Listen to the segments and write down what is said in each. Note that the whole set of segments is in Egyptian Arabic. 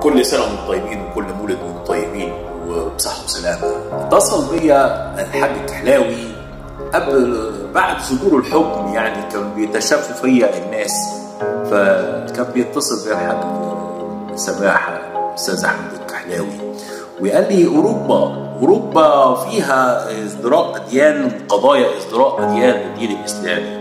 كل سنة وانتم طيبين وكل مولد وانتم طيبين وبصحة وسلامة. اتصل بيا الحاج الكحلاوي قبل بعد صدور الحكم يعني كان بيتشافوا فيا الناس فكان بيتصل بيا الحاج سماحة الأستاذ أحمد الكحلاوي وقال لي أوروبا أوروبا فيها ازدراء أديان قضايا ازدراء أديان الدين الإسلامي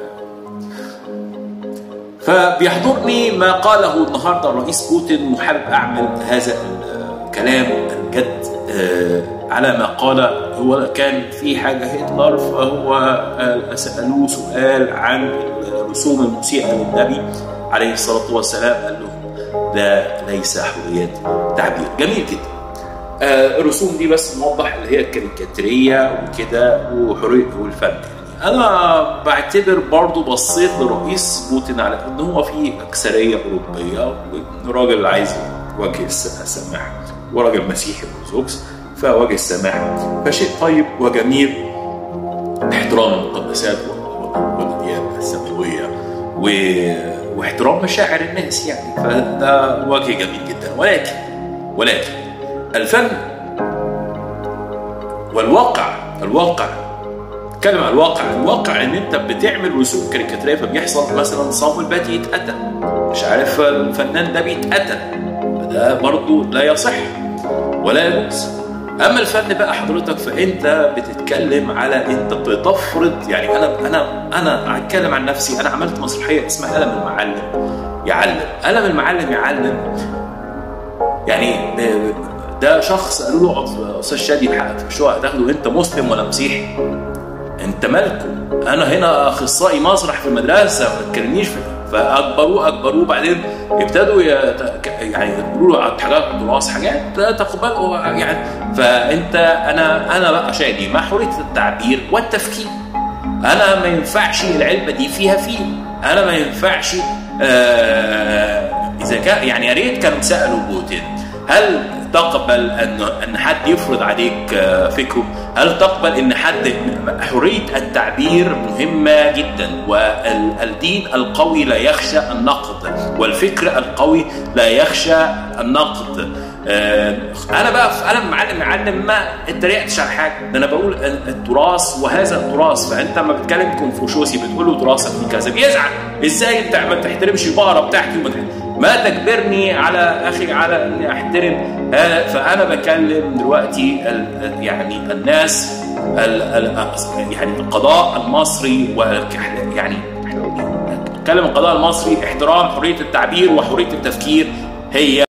فبيحضرني ما قاله النهارده الرئيس بوتين وحابب اعمل هذا الكلام الجد على ما قال هو كان في حاجه هتلر فهو سالوه سؤال عن الرسوم المسيئه للنبي عليه الصلاه والسلام قال له ده ليس حريه تعبير جميل جدا الرسوم دي بس نوضح اللي هي الكاريكاتيريه وكده وحريه والفن انا بعتبر برضو بصيت لرئيس بوتين على ان هو في اكثريه اوروبيه راجل عايز وجه السماح وراجل مسيحي ارثوذكس فوجه السماح فشيء طيب وجميل احترام المقدسات والاديان السماويه و... واحترام مشاعر الناس يعني فده وجه جميل جدا ولكن ولكن الفن والواقع الواقع اتكلم عن الواقع الواقع ان انت بتعمل رسوم كاريكاتيريه فبيحصل مثلا صامويل باتي يتقتل مش عارف الفنان ده بيتقتل ده برضه لا يصح ولا يجوز اما الفن بقى حضرتك فانت بتتكلم على انت بتفرض يعني انا انا انا هتكلم عن نفسي انا عملت مسرحيه اسمها قلم المعلم يعلم قلم المعلم يعلم يعني ده شخص قالوا له اقعد استاذ شادي بحقك في الشقه هتاخده انت مسلم ولا مسيحي؟ انت مالكم انا هنا اخصائي مسرح في المدرسه ما تكلمنيش في فاجبروه اجبروه بعدين ابتدوا يت... يعني يقولوا له على حاجات تراث حاجات تقبلوا يعني فانت انا انا بقى شادي مع حريه التعبير والتفكير انا ما ينفعش العلبه دي فيها فيه انا ما ينفعش آه اذا كان يعني يا ريت كانوا سالوا بوتين هل تقبل ان ان حد يفرض عليك فكره؟ هل تقبل ان حد حريه التعبير مهمه جدا والدين القوي لا يخشى النقد والفكر القوي لا يخشى النقد انا بقى في قلم معلم معلم ما اتريقتش على حاجه ده انا بقول التراث وهذا التراث فانت لما بتكلم كونفوشيوسي بتقول له تراثك في كذا بيزعل ازاي انت ما بتحترمش البقره بتاعتي ما تجبرني على اخي على اني احترم فانا بكلم دلوقتي يعني الناس يعني القضاء المصري يعني بتكلم القضاء المصري احترام حريه التعبير وحريه التفكير هي